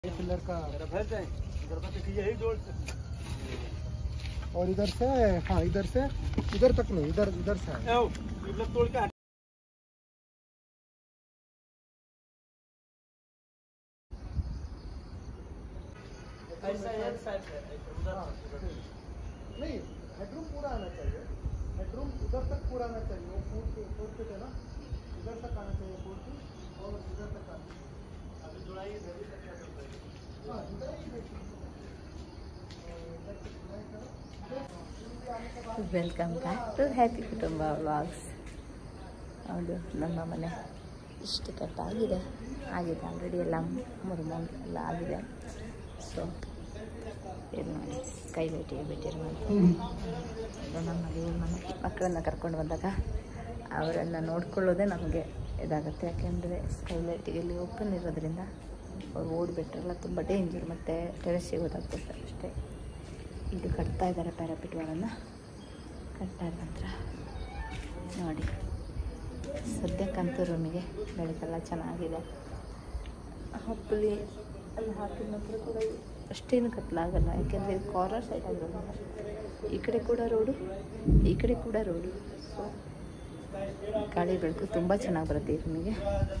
Pillar का यही जोड़ और इधर से हाँ इधर से इधर तक नहीं इधर इधर से है। तोड़ के नहीं हेडरूम पूरा आना चाहिए हेडरूम उधर तक पूरा आना चाहिए वो फूट पे फूट पे थे ना इधर तक आना चाहिए फूट पे और इधर तक आना चाहिए अभी जुड़ाई इधर ही तक कर सकते हाँ जुड़ाई इधर तक। और इधर तक जुड़ाई करो शुरू से आने के बाद ವೆಲ್ಕಮ್ ಬ್ಯಾಕ್ ಟು ಹ್ಯಾಪಿ ಕುಟುಂಬ ವ್ಲಾಗ್ಸ್ ಹೌದು ನಮ್ಮ ಮನೆ ಇಷ್ಟು ಕಟ್ಟಾಗಿದೆ ಆಗಿದೆ ಆಲ್ರೆಡಿ ಎಲ್ಲ ಮುರುಮೂಲ್ ಎಲ್ಲ ಆಗಿದೆ ಸೊ ಇದು ನೋಡಿ ಕೈ ಭೇಟಿ ಬಿಟ್ಟಿರುವಂಥ ಇದು ನಮ್ಮ ದೇವ್ರ ಮನೆ ಮಕ್ಕಳನ್ನ ಕರ್ಕೊಂಡು ಬಂದಾಗ ಅವರನ್ನು ನೋಡ್ಕೊಳ್ಳೋದೇ ನಮಗೆ ಇದಾಗುತ್ತೆ ಯಾಕೆಂದರೆ ಸ್ಕೈಲೈಟ್ ಇಲ್ಲಿ ಓಪನ್ ಇರೋದ್ರಿಂದ ಅವ್ರು ಓಡಿಬಿಟ್ರಲ್ಲ ತುಂಬ ಡೇಂಜರ್ ಮತ್ತು ಟೆರೆಸ್ಸಿಗೆ ಹೋದಾಗ್ಬಿಡ್ತಾರೆ ಅಷ್ಟೇ ಇದು ಕಟ್ತಾ ಇದ್ದಾರೆ ಪ್ಯಾರಾಪಿಟ್ ವಾಲನ್ನು ಕಟ್ಟಾದ ನಂತರ ನೋಡಿ ಸದ್ಯಕ್ಕಂತೂ ರೂಮಿಗೆ ಬೆಳಕೆಲ್ಲ ಚೆನ್ನಾಗಿದೆ ಹಪ್ಪಲಿ ಅಲ್ಲಿ ಹಾಕಿದ ನಂತರ ಕೂಡ ಅಷ್ಟೇನು ಕತ್ಲಾಗಲ್ಲ ಯಾಕೆಂದರೆ ಇದು ಕಾರ್ನರ್ ಸೈಡ್ ಆಗಿರೋದ್ರಿಂದ ಈ ಕಡೆ ಕೂಡ ರೋಡು ಈ ಕಡೆ ಕೂಡ ರೋಡು ಸೊ ಗಾಳಿ ಬೆಳಕು ತುಂಬ ಚೆನ್ನಾಗಿ ಬರುತ್ತೆ ಈ ರೂಮಿಗೆ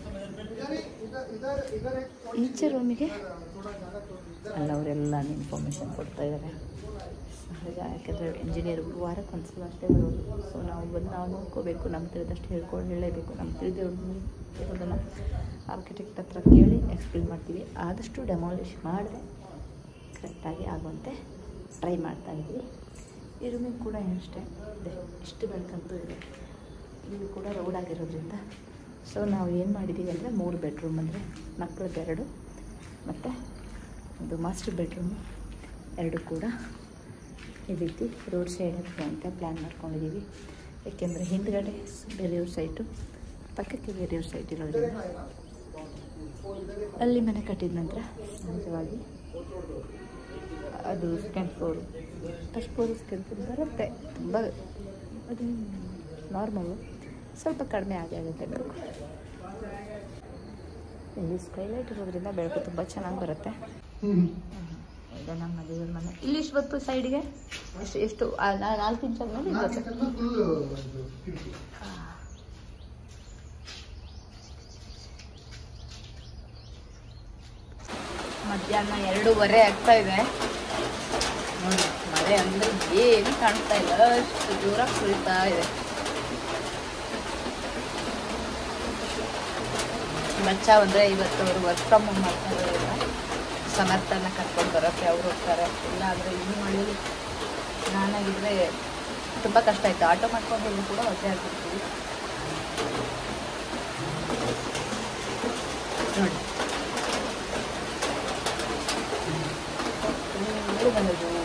इधर इधर इधर एक ಈಚೆ ರೂಮಿಗೆ ಅಲ್ಲ ಅವರೆಲ್ಲ ಇನ್ಫಾರ್ಮೇಷನ್ ಕೊಡ್ತಾ ಇದ್ದಾರೆ ಸಹಜ ಯಾಕೆಂದರೆ ಇಂಜಿನಿಯರ್ಗಳು ವಾರಕ್ಕೆ ಒಂದು ಸಲ ಅಷ್ಟೇ ಬರೋದು ಸೊ ನಾವು ಬಂದು ನಾವು ನೋಡ್ಕೋಬೇಕು ನಮ್ಮ ತಿಳಿದಷ್ಟು ಹೇಳ್ಕೊಂಡು ಹೇಳಲೇಬೇಕು ನಮ್ಮ ತಿಳಿದಿರೋದು ಇರೋದನ್ನು ಆರ್ಕಿಟೆಕ್ಟ್ ಹತ್ರ ಕೇಳಿ ಎಕ್ಸ್ಪ್ಲೇನ್ ಮಾಡ್ತೀವಿ ಆದಷ್ಟು ಡೆಮಾಲಿಷ್ ಮಾಡಿದ್ರೆ ಕರೆಕ್ಟಾಗಿ ಆಗುವಂತೆ ಟ್ರೈ ಮಾಡ್ತಾ ಇದ್ವಿ ಈ ರೂಮಿಗೆ ಕೂಡ ಅಷ್ಟೇ ಇದೆ ಇಷ್ಟು ಬೆಳಕಂತೂ ಇದೆ ಇದು ಕೂಡ ರೋಡ್ ಆಗಿರೋದ್ರಿಂದ ಸೊ ನಾವು ಏನು ಮಾಡಿದ್ದೀವಿ ಅಂದರೆ ಮೂರು ಬೆಡ್ರೂಮ್ ಅಂದರೆ ಮಕ್ಕಳದ್ದು ಎರಡು ಮತ್ತು ಒಂದು ಮಾಸ್ಟರ್ ಬೆಡ್ರೂಮು ಎರಡು ಕೂಡ ಈ ರೀತಿ ರೋಡ್ ಸೈಡ್ ಅಂತ ಪ್ಲ್ಯಾನ್ ಮಾಡ್ಕೊಂಡಿದ್ದೀವಿ ಏಕೆಂದರೆ ಹಿಂದ್ಗಡೆ ಬೇರೆಯವ್ರ ಸೈಟು ಪಕ್ಕಕ್ಕೆ ಬೇರೆಯವ್ರ ಸೈಟ್ ಇರೋದ್ರಿಂದ ಅಲ್ಲಿ ಮನೆ ಕಟ್ಟಿದ ನಂತರ ಸಹಜವಾಗಿ ಅದು second floor first floor second floor ಬರುತ್ತೆ ತುಂಬ ಅದು ನಾರ್ಮಲು ಸ್ವಲ್ಪ ಕಡಿಮೆ ಆಗೇ ಆಗುತ್ತೆ ಬೆಳಕು ಇಲ್ಲಿ ಸ್ಕೈಲೈಟ್ ಇರೋದ್ರಿಂದ ಬೆಳಕು ತುಂಬ ಚೆನ್ನಾಗಿ ಬರುತ್ತೆ ಇದು ನಮ್ಮ ದೇವ್ರ ಮನೆ ಇಲ್ಲಿ ಇಷ್ಟು ಬತ್ತು ಸೈಡ್ಗೆ ಎಷ್ಟು ಎಷ್ಟು ಆ, ನಾ- ನಾಲ್ಕು ಇಂಚ್ ಮೇಲೆ ಇದು ಬರುತ್ತೆ ಮಧ್ಯಾಹ್ನ ಎರಡೂವರೆ ಆಗ್ತಾ ಇದೆ ನೋಡಿ ಮಳೆ ಅಂದ್ರೆ ಏನು ಕಾಣ್ತಾ ಇಲ್ಲ ಅಷ್ಟು ಜೋರಾಗಿ ಸುರಿತಾ ಇದೆ ಬಚ್ಚ ಅಂದರೆ ಇವತ್ತು ಅವರು ವರ್ಕ್ ಫ್ರಮ್ ಹೋಮ್ ಮಾಡ್ತಾ ಇರೋದ್ರಿಂದ ಸಮರ್ಥನ ಕರ್ಕೊಂಡು ಬರೋಕ್ಕೆ ಅವ್ರು ಹೋಗ್ತಾರೆ ಇಲ್ಲ ಅಂದರೆ ಈ ಮಳೆಯಲ್ಲಿ ನಾನಾಗಿದ್ದರೆ ತುಂಬ ಕಷ್ಟ ಆಯಿತು ಆಟೋ ಮಾಡ್ಕೊಂಡು ಹೋಗಿ ಕೂಡ ಒದ್ದೆ ಆಗ್ಬಿಡ್ತೀವಿ ನೋಡಿ ಫುಲ್ಲು ಬಂದದ್ದು